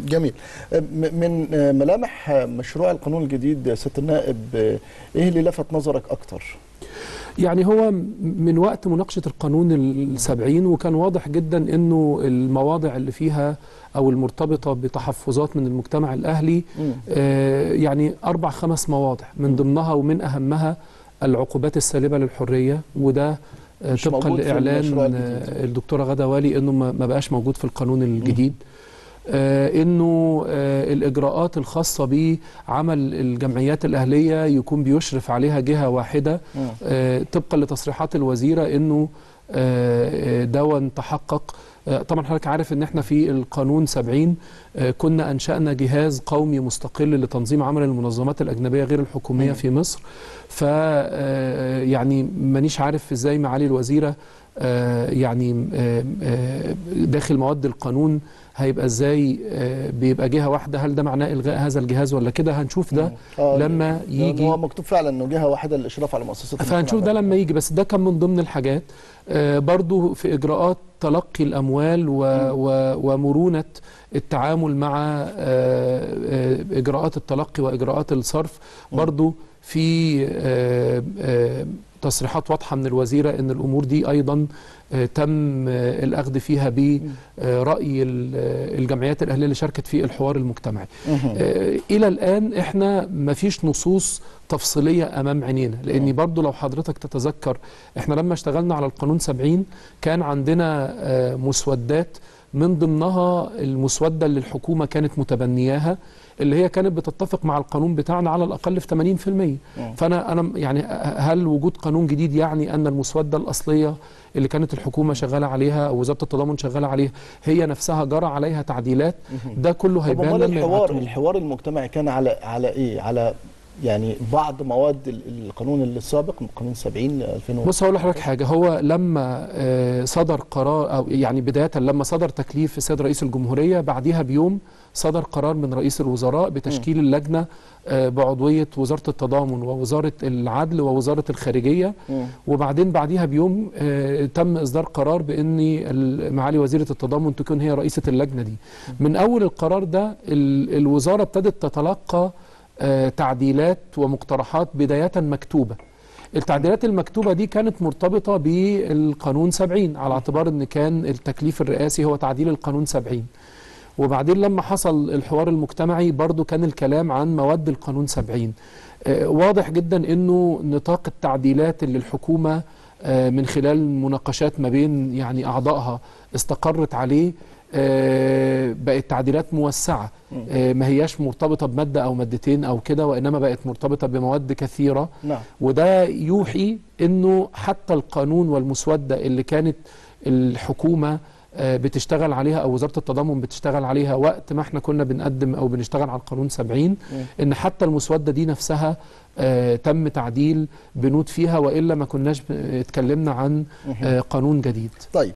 جميل م- من ملامح مشروع القانون الجديد يا سياده النائب ايه اللي لفت نظرك اكتر؟ يعني هو من وقت مناقشة القانون السبعين وكان واضح جدا أنه المواضع اللي فيها أو المرتبطة بتحفظات من المجتمع الأهلي آه يعني أربع خمس مواضع من ضمنها ومن أهمها العقوبات السالبة للحرية وده آه مش طبقا موجود في المشروع لإعلان الجديد. آه الدكتورة غدا والي أنه ما ما بقاش موجود في القانون الجديد آه انه آه الاجراءات الخاصه بعمل الجمعيات الاهليه يكون بيشرف عليها جهه واحده آه طبقا لتصريحات الوزيره انه آه، آه، دون تحقق آه، طبعا حضرتك عارف ان احنا في القانون 70 آه، كنا انشانا جهاز قومي مستقل لتنظيم عمل المنظمات الاجنبيه غير الحكوميه مم. في مصر ف آه، يعني مانيش عارف ازاي معالي الوزيره آه، يعني آه، آه، داخل مواد القانون هيبقى ازاي آه، بيبقى جهه واحده هل ده معناه الغاء هذا الجهاز ولا كده هنشوف ده آه، لما لأن يجي هو مكتوب فعلا انه جهه واحده للاشراف على مؤسسات فهنشوف ده لما يجي بس ده كان من ضمن الحاجات آه، برضو في إجراءات تلقي الأموال و و ومرونة التعامل مع آه، آه، إجراءات التلقي وإجراءات الصرف برضو في آه، آه، تصريحات واضحة من الوزيرة أن الأمور دي أيضا آه، تم آه، الأخذ فيها برأي ال- آه، الجمعيات الأهلية اللي شاركت في الحوار المجتمعي آه، الى الان احنا ما فيش نصوص تفصيليه امام عينينا لان برضو لو حضرتك تتذكر احنا لما اشتغلنا على القانون 70 كان عندنا آه، مسودات من ضمنها المسوده اللي الحكومه كانت متبنياها اللي هي كانت بتتفق مع القانون بتاعنا على الاقل في 80% فانا انا يعني هل وجود قانون جديد يعني ان المسوده الاصليه اللي كانت الحكومه شغاله عليها او وزاره التضامن شغاله عليها هي نفسها جرى عليها تعديلات ده كله طب هيبان امال لما الحوار يبعتوه. الحوار المجتمعي كان على على ايه؟ على يعني بعض مواد ال- القانون السابق قانون 70 2000 بص هقول لحضرتك حاجه هو لما آه، صدر قرار او يعني بدايه لما صدر تكليف السيد رئيس الجمهوريه بعديها بيوم صدر قرار من رئيس الوزراء بتشكيل اللجنه آه، بعضويه وزاره التضامن ووزاره العدل ووزاره الخارجيه مم. وبعدين بعديها بيوم آه، تم اصدار قرار بان ال- معالي وزيره التضامن تكون هي رئيسه اللجنه دي من اول القرار ده ال- الوزاره ابتدت تتلقى آه، تعديلات ومقترحات بدايه مكتوبه التعديلات المكتوبة دي كانت مرتبطة بالقانون 70 على اعتبار ان كان التكليف الرئاسي هو تعديل القانون 70 وبعدين لما حصل الحوار المجتمعي برضو كان الكلام عن مواد القانون 70 آه، واضح جدا انه نطاق التعديلات اللي الحكومة آه، من خلال مناقشات ما بين يعني اعضائها استقرت عليه آه، بقت تعديلات موسعة آه، ما هياش مرتبطة بمادة أو مادتين أو كده وإنما بقت مرتبطة بمواد كثيرة نعم وده يوحي انه حتى القانون والمسوده اللي كانت الحكومه آه، بتشتغل عليها او وزاره التضامن بتشتغل عليها وقت ما احنا كنا بنقدم او بنشتغل على القانون 70 ان حتى المسوده دي نفسها آه، تم تعديل بنود فيها والا ما كناش ب- اتكلمنا عن آه، قانون جديد طيب